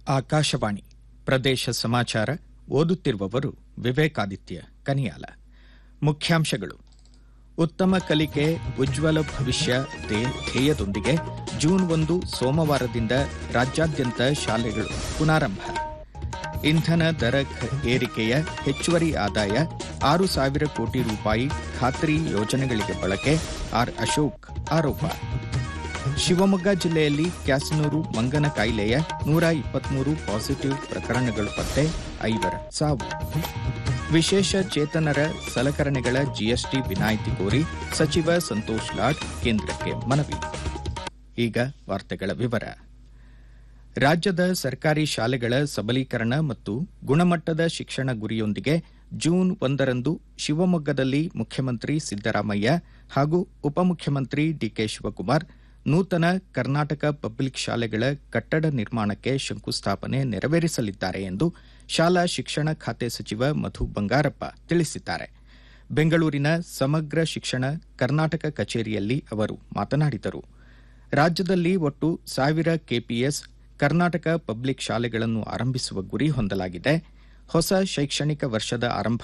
ಆಕಾಶವಾಣಿ ಪ್ರದೇಶ ಸಮಾಚಾರ ಓದುತ್ತಿರುವವರು ವಿವೇಕಾದಿತ್ಯ ಕನಿಯಾಲ ಮುಖ್ಯಾಂಶಗಳು ಉತ್ತಮ ಕಲಿಕೆ ಉಜ್ವಲ ಭವಿಷ್ಯ ಧ್ಯೇ- ಧ್ಯೇಯದೊಂದಿಗೆ ಜೂನ್ ಒಂದು ಸೋಮವಾರದಿಂದ ರಾಜ್ಯಾದ್ಯಂತ ಶಾಲೆಗಳು ಪುನಾರಂಭ ಇಂಧನ ದರ ಖ- ಏರಿಕೆಯ ಹೆಚ್ಚುವರಿ ಆದಾಯ ಆರು ಸಾವಿರ ಕೋಟಿ ರೂಪಾಯಿ ಖಾತ್ರಿ ಯೋಜನೆಗಳಿಗೆ ಬಳಕೆ ಆರ್ ಅಶೋಕ್ ಆರೋಪ ಶಿವಮೊಗ್ಗ ಜಿಲ್ಲೆಯಲ್ಲಿ ಕ್ಯಾಸನೂರು ಮಂಗನ ಕಾಯಿಲೆಯ ನೂರ ಇಪ್ಪತ್ಮೂರು ಪಾಸಿಟಿವ್ ಪ್ರಕರಣಗಳು ಪತ್ತೆ ಐವರ ಸಾವು ವಿಶೇಷ ಚೇತನರ ಸಲಕರಣೆಗಳ ಜಿಎಸ್ಟಿ ವಿನಾಯಿತಿ ಕೋರಿ ಸಚಿವ ಸಂತೋಷ್ ಲಾಡ್ ಕೇಂದ್ರಕ್ಕೆ ಮನವಿ ಈಗ ವಾರ್ತೆಗಳ ವಿವರ ರಾಜ್ಯದ ಸರ್ಕಾರಿ ಶಾಲೆಗಳ ಸಬಲೀಕರಣ ಮತ್ತು ಗುಣಮಟ್ಟದ ಶಿಕ್ಷಣ ಗುರಿಯೊಂದಿಗೆ ಜೂನ್ ಒಂದರಂದು ಶಿವಮೊಗ್ಗದಲ್ಲಿ ಮುಖ್ಯಮಂತ್ರಿ ಸಿದ್ದರಾಮಯ್ಯ ಹಾಗೂ ಉಪಮುಖ್ಯಮಂತ್ರಿ ಡಿಕೆ ಶಿವಕುಮಾರ್ ನೂತನ ಕರ್ನಾಟಕ ಪಬ್ಲಿಕ್ ಶಾಲೆಗಳ ಕಟ್ಟಡ ನಿರ್ಮಾಣಕ್ಕೆ ಶಂಕುಸ್ಥಾಪನೆ ನೆರವೇರಿಸಲಿದ್ದಾರೆ ಎಂದು ಶಾಲಾ ಶಿಕ್ಷಣ ಖಾತೆ ಸಚಿವ ಮಧು ಬಂಗಾರಪ್ಪ ತಿಳಿಸಿದ್ದಾರೆ ಬೆಂಗಳೂರಿನ ಸಮಗ್ರ ಶಿಕ್ಷಣ ಕರ್ನಾಟಕ ಕಚೇರಿಯಲ್ಲಿ ಅವರು ಮಾತನಾಡಿದರು ರಾಜ್ಯದಲ್ಲಿ ಒಟ್ಟು ಸಾವಿರ ಕೆಪಿಎಸ್ ಕರ್ನಾಟಕ ಪಬ್ಲಿಕ್ ಶಾಲೆಗಳನ್ನು ಆರಂಭಿಸುವ ಗುರಿ ಹೊಂದಲಾಗಿದೆ ಹೊಸ ಶೈಕ್ಷಣಿಕ ವರ್ಷದ ಆರಂಭ